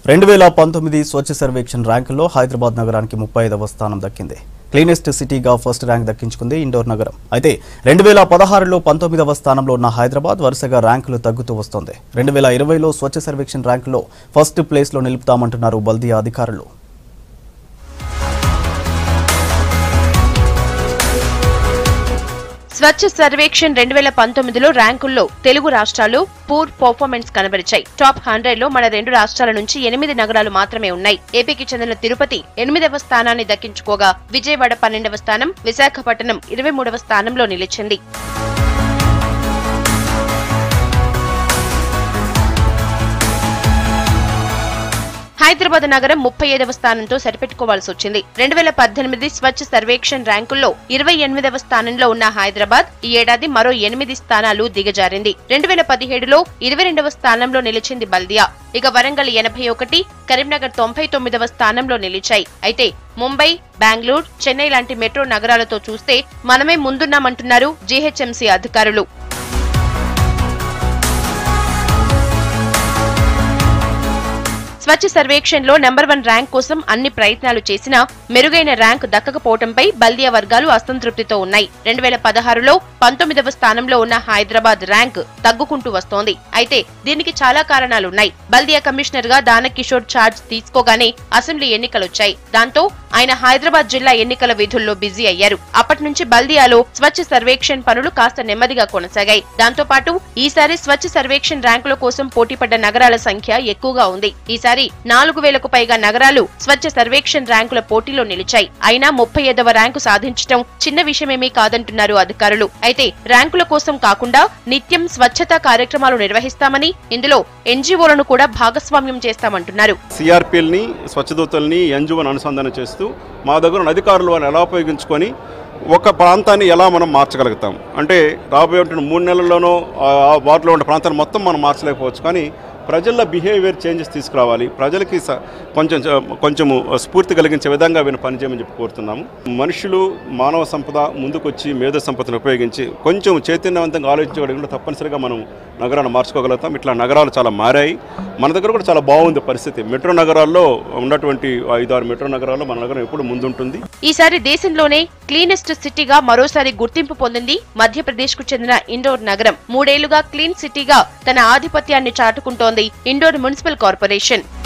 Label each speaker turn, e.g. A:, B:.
A: రెండు వేల పంతొమ్మిది స్వచ్ఛ సర్వేక్షణ్ ర్యాంకుల్లో హైదరాబాద్ నగరానికి ముప్పై ఐదవ స్థానం దక్కింది క్లీనెస్ట్ సిటీగా ఫస్ట్ ర్యాంక్ దక్కించుకుంది ఇండోర్ నగరం అయితే రెండు వేల పదహారులో పంతొమ్మిదవ స్థానంలో ఉన్న హైదరాబాద్ వరుసగా ర్యాంకులు తగ్గుతూ వస్తోంది రెండు వేల ఇరవైలో స్వచ్ఛ సర్వేక్షణ్ ర్యాంకులో ఫస్ట్ ప్లేస్లో నిలుపుతామంటున్నారు బల్దియా అధికారులు
B: స్వచ్ఛ సర్వేక్షణ్ రెండు వేల పంతొమ్మిదిలో ర్యాంకుల్లో తెలుగు రాష్ట్రాలు పూర్ పర్ఫార్మెన్స్ కనబరిచాయి టాప్ హండ్రెడ్ లో మన రెండు రాష్ట్రాల నుంచి ఎనిమిది నగరాలు మాత్రమే ఉన్నాయి ఏపీకి చెందిన తిరుపతి ఎనిమిదవ స్థానాన్ని దక్కించుకోగా విజయవాడ పన్నెండవ స్థానం విశాఖపట్నం ఇరవై మూడవ స్థానంలో నిలిచింది హైదరాబాద్ నగరం ముప్పై ఐదవ స్థానంతో సరిపెట్టుకోవాల్సి వచ్చింది రెండు వేల పద్దెనిమిది స్వచ్ఛ సర్వేక్షణ్ ర్యాంకుల్లో ఇరవై ఎనిమిదవ స్థానంలో ఉన్న హైదరాబాద్ ఈ ఏడాది మరో ఎనిమిది స్థానాలు దిగజారింది రెండు వేల పదిహేడులో ఇరవై రెండవ స్థానంలో నిలిచింది బల్దియా ఇక వరంగల్ ఎనభై ఒకటి కరీంనగర్ తొంభై తొమ్మిదవ స్థానంలో నిలిచాయి అయితే ముంబై బెంగళూరు చెన్నై లాంటి మెట్రో నగరాలతో చూస్తే మనమే ముందున్నామంటున్నారు జీహెచ్ఎంసీ అధికారులు స్వచ్ఛ సర్వేక్షణ్ లో నెంబర్ వన్ ర్యాంక్ కోసం అన్ని ప్రయత్నాలు చేసినా మెరుగైన ర్యాంక్ దక్కకపోవడంపై బల్దియా వర్గాలు అసంతృప్తితో ఉన్నాయి రెండు వేల పదహారులో పంతొమ్మిదవ స్థానంలో ఉన్న హైదరాబాద్ ర్యాంక్ తగ్గుకుంటూ వస్తోంది అయితే దీనికి చాలా కారణాలున్నాయి బల్దియా కమిషనర్ గా దానకిషోర్ ఛార్జ్ తీసుకోగానే అసెంబ్లీ ఎన్నికలొచ్చాయి దాంతో ఆయన హైదరాబాద్ జిల్లా ఎన్నికల విధుల్లో బిజీ అయ్యారు అప్పటి నుంచి బల్దియాలో స్వచ్ఛ సర్వేక్షణ్ పనులు కాస్త నెమ్మదిగా కొనసాగాయి దాంతో పాటు ఈసారి స్వచ్ఛ సర్వేక్షణ్ ర్యాంకుల కోసం పోటీపడ్డ నగరాల సంఖ్య ఎక్కువగా ఉంది ఈసారి నాలుగు వేలకు పైగా నగరాలు స్వచ్ఛ సర్వేక్షణ్ ర్యాంకుల పోటీలో నిలిచాయి అయినా ముప్పై ఐదవ ర్యాంకు సాధించడం చిన్న విషయమేమీ కాదంటున్నారు అధికారులు అయితే ర్యాంకుల కోసం కాకుండా నిత్యం స్వచ్ఛతా కార్యక్రమాలు నిర్వహిస్తామని ఇందులో ఎన్జీఓలను కూడా భాగస్వామ్యం చేస్తామంటున్నారు
C: సిఆర్పిఎల్ని స్వచ్ఛదూతల్ని ఎన్జిఓని అనుసంధానం చేస్తూ మా దగ్గర ఉన్న అధికారులు వాళ్ళు ఎలా ఉపయోగించుకొని ఒక ప్రాంతాన్ని ఎలా మనం మార్చగలుగుతాం అంటే రాబోయే మూడు నెలల్లోనో ఆ వాటిలో ఉన్న ప్రాంతాన్ని మొత్తం మనం మార్చలేకపోవచ్చు కానీ ప్రజల్లో బిహేవియర్ చేంజెస్ తీసుకురావాలి ప్రజలకి స- కొంచెం చ- కొంచెము స్ఫూర్తి కలిగించే విధంగా వీళ్ళు పనిచేయమని చెప్పి కోరుతున్నాము మనుషులు మానవ సంపద ముందుకొచ్చి మేధో సంపదను ఉపయోగించి కొంచెం చైతన్యవంతంగా ఆలోచించగలిగిన తప్పనిసరిగా మనం నగరాన్ని మార్చుకోగలుగుతాం ఇట్లా నగరాలు చాలా మారాయి మన దగ్గర కూడా చాలా బాగుంది పరిస్థితి మెట్రో నగరాల్లో ఉన్నటువంటి ఐదు ఆరు మెట్రో నగరాల్లో మన నగరం ఎప్పుడు ముందుంటుంది
B: ఈసారి దేశంలోనే క్లీనెస్ట్ సిటీగా మరోసారి గుర్తింపు పొందింది మధ్యప్రదేశ్ కు చెందిన ఇండోర్ నగరం మూడేళ్లుగా క్లీన్ సిటీగా తన ఆధిపత్యాన్ని చాటుకుంటోంది ఇండోర్ మున్సిపల్ కార్పొరేషన్